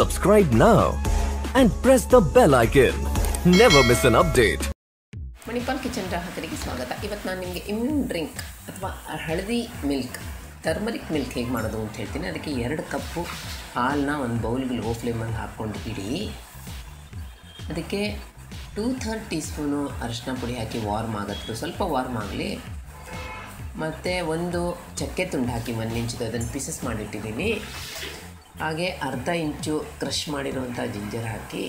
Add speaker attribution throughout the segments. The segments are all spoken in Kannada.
Speaker 1: Subscribe now and press the bell icon. Never miss an update.
Speaker 2: Manipal kitchen ಗ್ರಾಹಕರಿಗೆ ಸ್ವಾಗತ ಇವತ್ತು ನಾನು ನಿಮಗೆ ಇಮ್ಯೂನ್ ಡ್ರಿಂಕ್ ಅಥವಾ ಹಳದಿ ಮಿಲ್ಕ್ ಟರ್ಮರಿಕ್ ಮಿಲ್ಕ್ ಹೇಗೆ ಮಾಡೋದು ಅಂತ ಹೇಳ್ತೀನಿ ಅದಕ್ಕೆ ಎರಡು ಕಪ್ಪು ಹಾಲನ್ನ ಒಂದು ಬೌಲ್ಗೆ ಲೋ ಫ್ಲೇಮಲ್ಲಿ ಹಾಕ್ಕೊಂಡು ಇಡಿ ಅದಕ್ಕೆ ಟೂ ಥರ್ಡ್ ಟೀ ಸ್ಪೂನು ಅರಿಶಿನ ಪುಡಿ ಹಾಕಿ ವಾರ್ಮ್ ಆಗತ್ತೆ ಸ್ವಲ್ಪ ವಾರ್ಮ್ ಆಗಲಿ ಮತ್ತು ಒಂದು ಚಕ್ಕೆ ತುಂಡು ಹಾಕಿ ಒಂದು ಇಂಚಿದು ಅದನ್ನು ಪೀಸಸ್ ಮಾಡಿಟ್ಟಿದ್ದೀನಿ ಹಾಗೆ ಅರ್ಧ ಇಂಚು ಕ್ರಷ್ ಮಾಡಿರುವಂಥ ಜಿಂಜರ್ ಹಾಕಿ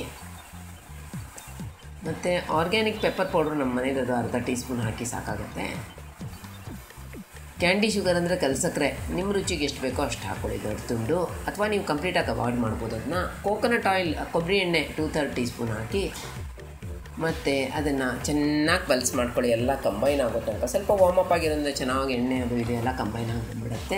Speaker 2: ಮತ್ತು ಆರ್ಗ್ಯಾನಿಕ್ ಪೆಪ್ಪರ್ ಪೌಡ್ರ್ ನಮ್ಮ ಮನೇದು ಅರ್ಧ ಟೀ ಸ್ಪೂನ್ ಹಾಕಿ ಸಾಕಾಗುತ್ತೆ ಕ್ಯಾಂಡಿ ಶುಗರ್ ಅಂದರೆ ಕಲ್ಸಕ್ರೆ ನಿಮ್ಮ ರುಚಿಗೆ ಎಷ್ಟು ಬೇಕೋ ಅಷ್ಟು ಹಾಕ್ಕೊಳ್ಳಿ ದೊಡ್ಡ ತುಂಡು ಅಥವಾ ನೀವು ಕಂಪ್ಲೀಟಾಗಿ ಅವಾಯ್ಡ್ ಮಾಡ್ಬೋದು ಅದನ್ನ ಕೋಕೋನಟ್ ಆಯಿಲ್ ಕೊಬ್ಬರಿ ಎಣ್ಣೆ ಟೂ ಥರ್ಡ್ ಟೀ ಸ್ಪೂನ್ ಹಾಕಿ ಮತ್ತು ಅದನ್ನು ಚೆನ್ನಾಗಿ ಬಲ್ಸ್ ಮಾಡ್ಕೊಳ್ಳಿ ಎಲ್ಲ ಕಂಬೈನ್ ಆಗೋ ತನಕ ಸ್ವಲ್ಪ ವಾರ್ಮ್ ಅಪ್ ಆಗಿರೋದ್ರಿಂದ ಚೆನ್ನಾಗಿ ಎಣ್ಣೆ ಅದು ಇದೆ ಎಲ್ಲ ಕಂಬೈನ್ ಆಗಿಬಿಡುತ್ತೆ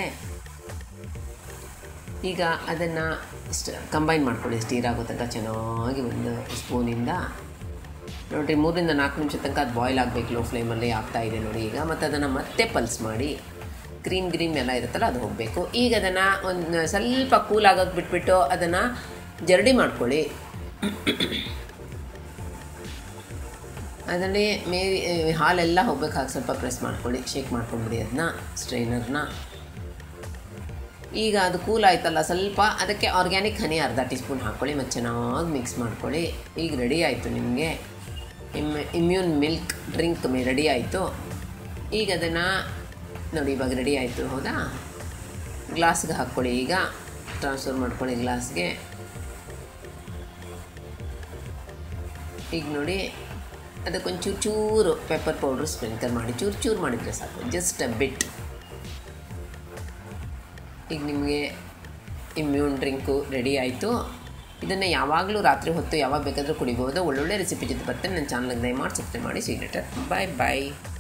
Speaker 2: ಈಗ ಅದನ್ನು ಸ್ಟ್ ಕಂಬೈನ್ ಮಾಡ್ಕೊಳ್ಳಿ ಸ್ಟೀರ್ ಆಗೋ ತನಕ ಚೆನ್ನಾಗಿ ಒಂದು ಸ್ಪೂನಿಂದ ನೋಡಿರಿ ಮೂರಿಂದ ನಾಲ್ಕು ನಿಮಿಷ ತನಕ ಅದು ಬಾಯ್ಲ್ ಆಗಬೇಕು ಲೋ ಫ್ಲೇಮಲ್ಲಿ ಆಗ್ತಾ ಇದೆ ನೋಡಿ ಈಗ ಮತ್ತು ಅದನ್ನು ಮತ್ತೆ ಪಲ್ಸ್ ಮಾಡಿ ಕ್ರೀಮ್ ಗ್ರೀಮ್ ಎಲ್ಲ ಇರುತ್ತಲ್ಲ ಅದು ಹೋಗಬೇಕು ಈಗ ಅದನ್ನು ಒಂದು ಸ್ವಲ್ಪ ಕೂಲ್ ಆಗೋದು ಬಿಟ್ಬಿಟ್ಟು ಅದನ್ನು ಜರಡಿ ಮಾಡ್ಕೊಳ್ಳಿ ಅದರಲ್ಲಿ ಮೇ ಹಾಲೆಲ್ಲ ಹೋಗ್ಬೇಕು ಹಾಗೆ ಸ್ವಲ್ಪ ಪ್ರೆಸ್ ಮಾಡ್ಕೊಳ್ಳಿ ಶೇಕ್ ಮಾಡ್ಕೊಂಬಿಡಿ ಅದನ್ನ ಸ್ಟ್ರೈನರ್ನ ಈಗ ಅದು ಕೂಲ್ ಆಯ್ತಲ್ಲ ಸ್ವಲ್ಪ ಅದಕ್ಕೆ ಆರ್ಗ್ಯಾನಿಕ್ ಹನಿ ಅರ್ಧ ಟೀ ಸ್ಪೂನ್ ಹಾಕ್ಕೊಳ್ಳಿ ಮತ್ತು ಚೆನ್ನಾಗಿ ಮಿಕ್ಸ್ ಮಾಡ್ಕೊಳ್ಳಿ ಈಗ ರೆಡಿ ಆಯಿತು ನಿಮಗೆ ಇಮ್ ಇಮ್ಯೂನ್ ಮಿಲ್ಕ್ ಡ್ರಿಂಕ್ ರೆಡಿ ಆಯಿತು ಈಗ ಅದನ್ನು ನೋಡಿ ಇವಾಗ ರೆಡಿ ಆಯಿತು ಹೌದಾ ಗ್ಲಾಸ್ಗೆ ಹಾಕ್ಕೊಳ್ಳಿ ಈಗ ಟ್ರಾನ್ಸ್ಫರ್ ಮಾಡ್ಕೊಳ್ಳಿ ಗ್ಲಾಸ್ಗೆ ಈಗ ನೋಡಿ ಅದಕ್ಕೊಂಚೂರು ಚೂರು ಪೆಪ್ಪರ್ ಪೌಡ್ರ್ ಸ್ಪ್ರಿಂಕಲ್ ಮಾಡಿ ಚೂರು ಚೂರು ಮಾಡಿದರೆ ಸಾಕು ಜಸ್ಟ್ ಅ ಬಿಟ್ ಈಗ ನಿಮಗೆ ಇಮ್ಯೂನ್ ಡ್ರಿಂಕು ರೆಡಿ ಆಯಿತು ಇದನ್ನು ಯಾವಾಗಲೂ ರಾತ್ರಿ ಹೊತ್ತು ಯಾವಾಗ ಬೇಕಾದರೂ ಕುಡಿಬೋದು ಒಳ್ಳೊಳ್ಳೆ ರೆಸಿಪಿ ಜೊತೆ ಬರ್ತೇನೆ ನನ್ನ ಚಾನಲ್ಗೆ ದಯಮಾಡಿ ಸಬ್ಸ್ಕ್ರೈಬ್ ಮಾಡಿ ಸೀಕ್ರೆಟರ್ ಬಾಯ್ ಬಾಯ್